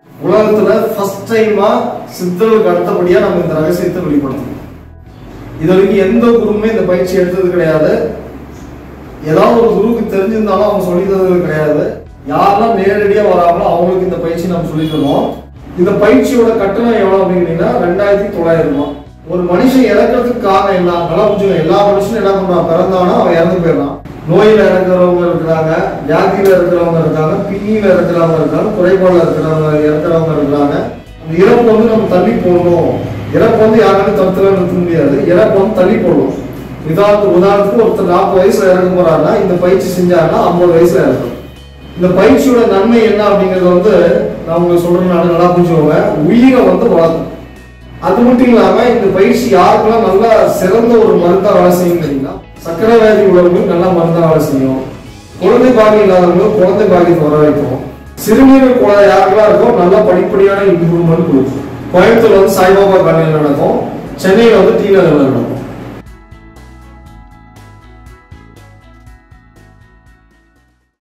உலகத்துல ஃபர்ஸ்ட் டைமா சித்தர்களுக்கு அடுத்தபடியா நம்ம இந்த ரகசியத்தை வெளிப்படுத்தணும் இது வரைக்கும் எந்த குருவுமே இந்த பயிற்சி எடுத்தது கிடையாது ஏதாவது ஒரு குருவுக்கு தெரிஞ்சிருந்தாலும் அவங்க சொல்லி தந்தது கிடையாது யாரெல்லாம் நேரடியா வராங்களோ அவங்களுக்கு இந்த பயிற்சி நம்ம சொல்லி தருவோம் இந்த பயிற்சியோட கட்டணம் எவ்வளவு அப்படிங்கிறீங்கன்னா ரெண்டாயிரத்தி தொள்ளாயிரம் ரூபாய் ஒரு மனுஷன் இறக்கிறதுக்கு காரணம் என்ன நல்லா புரிஞ்சுக்கணும் எல்லா மனுஷனும் என்ன பண்றான் பிறந்தானா அவன் இறந்து போயிடறான் நோயில இருக்கிறவங்க இருக்கிறாங்க வியாதியில இருக்கிறவங்க இருக்காங்க பிணியில இருக்கிறவங்க இருக்காங்க குறைபாடுல இருக்கிறவங்க இருக்கிறவங்க இருக்கிறாங்க அந்த இறப்பு வந்து நம்ம தள்ளி போடணும் இறப்பு வந்து யாராலும் தடுத்துல நிறுத்த முடியாது இறப்பு வந்து தள்ளி போடணும் உதாரணத்துக்கு உதாரணத்துக்கு ஒருத்தர் நாற்பது வயசுல இறக்க போறாருன்னா இந்த பயிற்சி செஞ்சாருன்னா ஐம்பது வயசுல இறக்கும் இந்த பயிற்சியோட நன்மை என்ன அப்படிங்கறது வந்து நான் உங்களுக்கு சொல்றேன் நல்லா புரிஞ்சுக்கோங்க உயிரை வந்து வளர்க்கும் அது மட்டும் இல்லாம இந்த பயிற்சி யாருக்கெல்லாம் நல்லா சிறந்த ஒரு மருந்தா வேலை செய்யும் தெரியுங்களா சக்கரை வியாதி உள்ளவங்களுக்கு நல்லா மருந்தா வேலை செய்யும் குழந்தை பாகியம் இல்லாதவங்களுக்கு குழந்தை பாகியத்தை வர வைக்கும் சிறுநீரக குழந்தை யாருக்கெல்லாம் இருக்கோ நல்லா படிப்படியான இம்ப்ரூவ்மெண்ட் கொடுக்கும் கோயம்புத்தூர்ல வந்து சாய்பாபா காலையில் நடக்கும் சென்னையில வந்து டி நகர்ல நடக்கும்